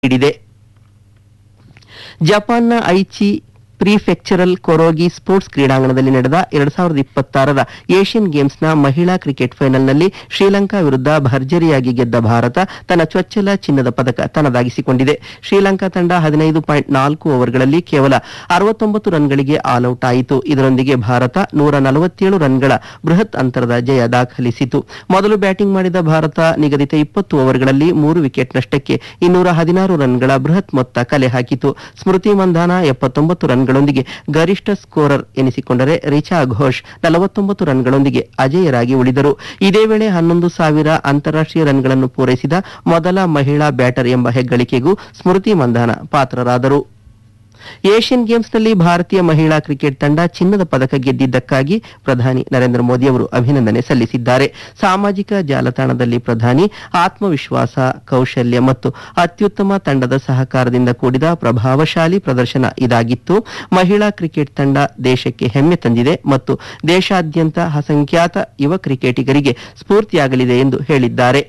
ನೀಡಿದೆ ಜಪಾನ್ನ ಐಚಿ ಪ್ರಿಫೆಕ್ಚರಲ್ ಕೊರೋಗಿ ಸ್ಪೋರ್ಟ್ಸ್ ಕ್ರೀಡಾಂಗಣದಲ್ಲಿ ನಡೆದ ಎರಡ್ ಸಾವಿರದ ಇಪ್ಪತ್ತಾರರ ಏಷ್ಯನ್ ಗೇಮ್ಸ್ನ ಮಹಿಳಾ ಕ್ರಿಕೆಟ್ ಫೈನಲ್ನಲ್ಲಿ ಶ್ರೀಲಂಕಾ ವಿರುದ್ಧ ಭರ್ಜರಿಯಾಗಿ ಗೆದ್ದ ಭಾರತ ತನ್ನ ಚೊಚ್ಚಲ ಚಿನ್ನದ ಪದಕ ತನ್ನದಾಗಿಸಿಕೊಂಡಿದೆ ಶ್ರೀಲಂಕಾ ತಂಡ ಹದಿನೈದು ಪಾಯಿಂಟ್ ನಾಲ್ಕು ಓವರ್ಗಳಲ್ಲಿ ಕೇವಲ ಅರವತ್ತೊಂಬತ್ತು ರನ್ಗಳಿಗೆ ಆಲ್ಔಟ್ ಆಯಿತು ಇದರೊಂದಿಗೆ ಭಾರತ ನೂರ ನಲವತ್ತೇಳು ರನ್ಗಳ ಬೃಹತ್ ಅಂತರದ ಜಯ ದಾಖಲಿಸಿತು ಮೊದಲು ಬ್ಯಾಟಿಂಗ್ ಮಾಡಿದ ಭಾರತ ನಿಗದಿತ ಇಪ್ಪತ್ತು ಓವರ್ಗಳಲ್ಲಿ ಮೂರು ವಿಕೆಟ್ ನಷ್ಟಕ್ಕೆ ಇನ್ನೂರ ಹದಿನಾರು ರನ್ಗಳ ಬೃಹತ್ ಮೊತ್ತ ಕಲೆ ಹಾಕಿತು ಸ್ಮೃತಿ ಮಂಧಾನ ಎಪ್ಪತ್ತೊಂಬತ್ತು ರನ್ಗಳೊಂದಿಗೆ ಗರಿಷ್ಠ ಸ್ಕೋರರ್ ಎನಿಸಿಕೊಂಡರೆ ರಿಚಾ ಘೋಷ್ ನಲವತ್ತೊಂಬತ್ತು ರನ್ಗಳೊಂದಿಗೆ ಅಜೇಯರಾಗಿ ಉಳಿದರು ಇದೇ ವೇಳೆ ಹನ್ನೊಂದು ಸಾವಿರ ಅಂತಾರಾಷ್ಟ್ರೀಯ ರನ್ಗಳನ್ನು ಪೂರೈಸಿದ ಮೊದಲ ಮಹಿಳಾ ಬ್ಯಾಟರ್ ಎಂಬ ಹೆಗ್ಗಳಿಕೆಗೂ ಸ್ಮೃತಿ ಮಂಧಾನ ಪಾತ್ರರಾದರು ಏಷ್ಯನ್ ಗೇಮ್ಸ್ನಲ್ಲಿ ಭಾರತೀಯ ಮಹಿಳಾ ಕ್ರಿಕೆಟ್ ತಂಡ ಚಿನ್ನದ ಪದಕ ಗೆದ್ದಿದ್ದಕ್ಕಾಗಿ ಪ್ರಧಾನಿ ನರೇಂದ್ರ ಮೋದಿ ಅವರು ಅಭಿನಂದನೆ ಸಲ್ಲಿಸಿದ್ದಾರೆ ಸಾಮಾಜಿಕ ಜಾಲತಾಣದಲ್ಲಿ ಪ್ರಧಾನಿ ಆತ್ಮವಿಶ್ವಾಸ ಕೌಶಲ್ಯ ಮತ್ತು ಅತ್ಯುತ್ತಮ ತಂಡದ ಸಹಕಾರದಿಂದ ಕೂಡಿದ ಪ್ರಭಾವಶಾಲಿ ಪ್ರದರ್ಶನ ಇದಾಗಿತ್ತು ಮಹಿಳಾ ಕ್ರಿಕೆಟ್ ತಂಡ ದೇಶಕ್ಕೆ ಹೆಮ್ಮೆ ತಂದಿದೆ ಮತ್ತು ದೇಶಾದ್ಯಂತ ಅಸಂಖ್ಯಾತ ಯುವ ಕ್ರಿಕೆಟಿಗರಿಗೆ ಸ್ಫೂರ್ತಿಯಾಗಲಿದೆ ಎಂದು ಹೇಳಿದ್ದಾರೆ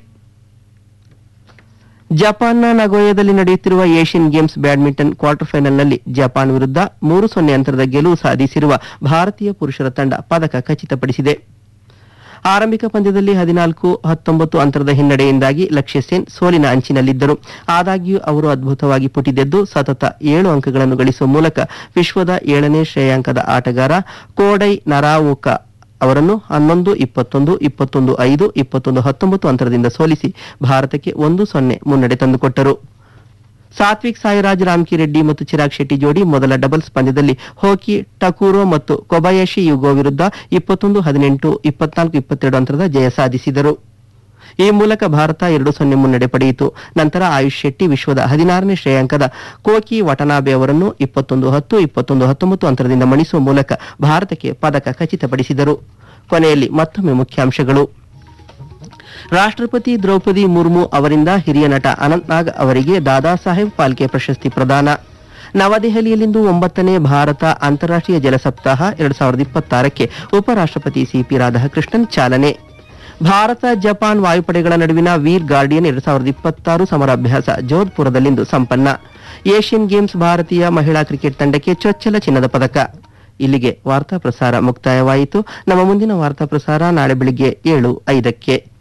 ಜಪಾನ್ನ ನಗೋಯದಲ್ಲಿ ನಡೆಯುತ್ತಿರುವ ಏಷ್ಯನ್ ಗೇಮ್ಸ್ ಬ್ಯಾಡ್ಮಿಂಟನ್ ಕ್ವಾರ್ಟರ್ ಫೈನಲ್ನಲ್ಲಿ ಜಪಾನ್ ವಿರುದ್ಧ ಮೂರು ಸೊನ್ನೆ ಅಂತರದ ಗೆಲುವು ಸಾಧಿಸಿರುವ ಭಾರತೀಯ ಪುರುಷರ ತಂಡ ಪದಕ ಖಚಿತಪಡಿಸಿದೆ ಆರಂಭಿಕ ಪಂದ್ಯದಲ್ಲಿ ಹದಿನಾಲ್ಕು ಹತ್ತೊಂಬತ್ತು ಅಂತರದ ಹಿನ್ನಡೆಯಿಂದಾಗಿ ಲಕ್ಷ್ಯ ಸೇನ್ ಸೋಲಿನ ಅಂಚಿನಲ್ಲಿದ್ದರು ಆದಾಗ್ಯೂ ಅವರು ಅದ್ಭುತವಾಗಿ ಪುಟಿದೆದ್ದು ಸತತ ಏಳು ಅಂಕಗಳನ್ನು ಗಳಿಸುವ ಮೂಲಕ ವಿಶ್ವದ ಏಳನೇ ಶ್ರೇಯಾಂಕದ ಆಟಗಾರ ಕೋಡೈ ನರಾವುಕ ಅವರನ್ನು ಹನ್ನೊಂದು ಇಪ್ಪತ್ತೊಂದು ಇಪ್ಪತ್ತೊಂದು ಐದು ಇಪ್ಪತ್ತೊಂದು ಹತ್ತೊಂಬತ್ತು ಅಂತರದಿಂದ ಸೋಲಿಸಿ ಭಾರತಕ್ಕೆ ಒಂದು ಸೊನ್ನೆ ಮುನ್ನಡೆ ತಂದುಕೊಟ್ಟರು ಸಾತ್ವಿಕ್ ಸಾಯಿರಾಜ್ ರಾಮ್ಕಿರೆಡ್ಡಿ ಮತ್ತು ಚಿರಾಗ್ ಶೆಟ್ಟಿ ಜೋಡಿ ಮೊದಲ ಡಬಲ್ಸ್ ಪಂದ್ಯದಲ್ಲಿ ಹೋಕಿ ಟಕೂರೋ ಮತ್ತು ಕೊಬಯಾಶಿ ಯುಗೋ ವಿರುದ್ಧ ಇಪ್ಪತ್ತೊಂದು ಹದಿನೆಂಟು ಇಪ್ಪತ್ನಾಲ್ಕು ಇಪ್ಪತ್ತೆರಡು ಅಂತರದ ಜಯ ಸಾಧಿಸಿದರು ಈ ಮೂಲಕ ಭಾರತ ಎರಡು ಸೊನ್ನೆ ಮುನ್ನಡೆ ಪಡೆಯಿತು ನಂತರ ಆಯುಷ್ ಶೆಟ್ಟಿ ವಿಶ್ವದ ಹದಿನಾರನೇ ಶ್ರೇಯಾಂಕದ ಕೋಕಿ ವಟನಾಬೆ ಅವರನ್ನು ಇಪ್ಪತ್ತೊಂದು ಹತ್ತು ಇಪ್ಪತ್ತೊಂದು ಹತ್ತೊಂಬತ್ತು ಅಂತರದಿಂದ ಮಣಿಸುವ ಮೂಲಕ ಭಾರತಕ್ಕೆ ಪದಕ ಖಚಿತಪಡಿಸಿದರು ಕೊನೆಯಲ್ಲಿ ಮತ್ತೊಮ್ಮೆ ಮುಖ್ಯಾಂಶಗಳು ರಾಷ್ಟ್ರಪತಿ ದ್ರೌಪದಿ ಮುರ್ಮು ಅವರಿಂದ ಹಿರಿಯ ನಟ ಅನಂತ್ನಾಗ್ ಅವರಿಗೆ ದಾದಾ ಸಾಹೇಬ್ ಫಾಲ್ಕೆ ಪ್ರಶಸ್ತಿ ಪ್ರದಾನ ನವದೆಹಲಿಯಲ್ಲಿಂದು ಒಂಬತ್ತನೇ ಭಾರತ ಅಂತಾರಾಷ್ಟ್ರೀಯ ಜಲ ಸಪ್ತಾಹ ಎರಡ್ ಸಾವಿರದ ಇಪ್ಪತ್ತಾರಕ್ಕೆ ಉಪರಾಷ್ಟ್ರಪತಿ ಸಿಪಿ ರಾಧಾಕೃಷ್ಣನ್ ಚಾಲನೆ ಭಾರತ ಜಪಾನ್ ವಾಯುಪಡೆಗಳ ನಡುವಿನ ವೀರ್ ಗಾರ್ಡಿಯನ್ ಎರಡ್ ಸಾವಿರದ ಇಪ್ಪತ್ತಾರು ಸಮರಾಭ್ಯಾಸ ಜೋಧ್ಪುರದಲ್ಲಿಂದು ಸಂಪನ್ನ ಏಷ್ಯನ್ ಗೇಮ್ಸ್ ಭಾರತೀಯ ಮಹಿಳಾ ಕ್ರಿಕೆಟ್ ತಂಡಕ್ಕೆ ಚೊಚ್ಚಲ ಚಿನ್ನದ ಪದಕ ಇಲ್ಲಿಗೆ ವಾರ್ತಾ ಪ್ರಸಾರ ಮುಕ್ತಾಯವಾಯಿತು ನಮ್ಮ ಮುಂದಿನ ವಾರ್ತಾ ಪ್ರಸಾರ ನಾಳೆ ಬೆಳಿಗ್ಗೆ ಏಳು ಐದಕ್ಕೆ